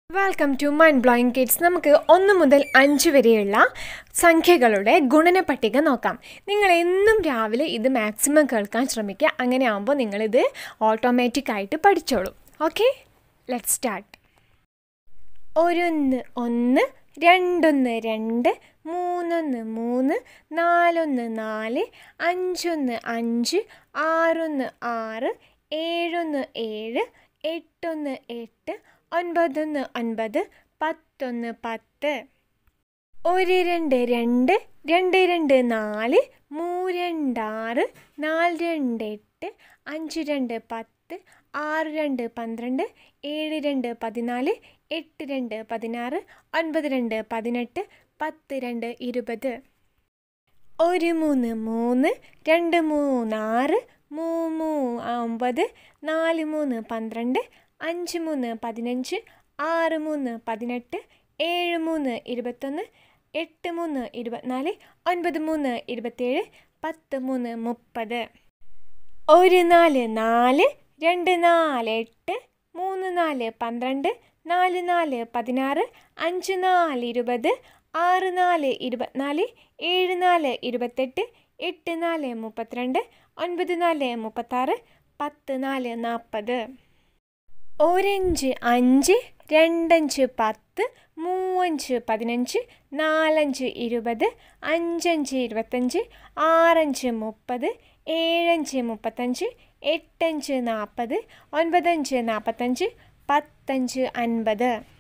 welcome to mind blowing kids നമുക്ക് ഒന്ന് മുതൽ അഞ്ച് വരെയുള്ള സംഖ്യകളുടെ ഗുണന പട്ടിക നോക്കാം നിങ്ങൾ എന്നും രാവിലെ ഇത് മാക്സിമം കേൾക്കാൻ ശ്രമിക്കുക അങ്ങനെ ആകുമ്പോൾ നിങ്ങളിത് ഓട്ടോമാറ്റിക്കായിട്ട് പഠിച്ചോളും ഓക്കെ ലെറ്റ് സ്റ്റാർട്ട് ഒരൊന്ന് ഒന്ന് രണ്ടൊന്ന് രണ്ട് മൂന്നൊന്ന് മൂന്ന് നാലൊന്ന് നാല് അഞ്ചൊന്ന് അഞ്ച് ആറൊന്ന് ആറ് ഏഴൊന്ന് ഏഴ് എട്ടൊന്ന് എട്ട് ഒൻപതൊന്ന് ഒൻപത് പത്തൊന്ന് പത്ത് ഒരു രണ്ട് രണ്ട് രണ്ട് രണ്ട് നാല് മൂ രണ്ട് ആറ് നാല് രണ്ട് എട്ട് അഞ്ച് രണ്ട് പത്ത് ആറ് രണ്ട് പന്ത്രണ്ട് ഏഴ് രണ്ട് പതിനാല് എട്ട് രണ്ട് പതിനാറ് ഒൻപത് രണ്ട് പതിനെട്ട് പത്ത് രണ്ട് ഇരുപത് ഒരു മൂന്ന് മൂന്ന് രണ്ട് മൂന്ന് ആറ് മൂ മൂ ഒമ്പത് നാല് മൂന്ന് പന്ത്രണ്ട് അഞ്ച് മൂന്ന് പതിനഞ്ച് ആറ് മൂന്ന് പതിനെട്ട് ഏഴ് മൂന്ന് ഇരുപത്തൊന്ന് എട്ട് മൂന്ന് ഇരുപത്തിനാല് ഒൻപത് മൂന്ന് ഇരുപത്തേഴ് പത്ത് മൂന്ന് മുപ്പത് ഒരു നാല് നാല് രണ്ട് നാല് എട്ട് മൂന്ന് നാല് പന്ത്രണ്ട് നാല് നാല് പതിനാറ് അഞ്ച് നാല് ഇരുപത് ആറ് നാല് ഇരുപത്തിനാല് ഏഴ് നാല് ഇരുപത്തെട്ട് എട്ട് നാല് മുപ്പത്തിരണ്ട് ഒൻപത് നാല് മുപ്പത്താറ് പത്ത് നാല് നാൽപ്പത് ഒരഞ്ച് അഞ്ച് രണ്ടഞ്ച് പത്ത് മൂവഞ്ച് പതിനഞ്ച് നാലഞ്ച് ഇരുപത് അഞ്ചഞ്ച് ഇരുപത്തഞ്ച് ആറഞ്ച് മുപ്പത് ഏഴഞ്ച് മുപ്പത്തഞ്ച് എട്ടഞ്ച് നാൽപ്പത് ഒൻപതഞ്ച് നാൽപ്പത്തഞ്ച് പത്തഞ്ച് അൻപത്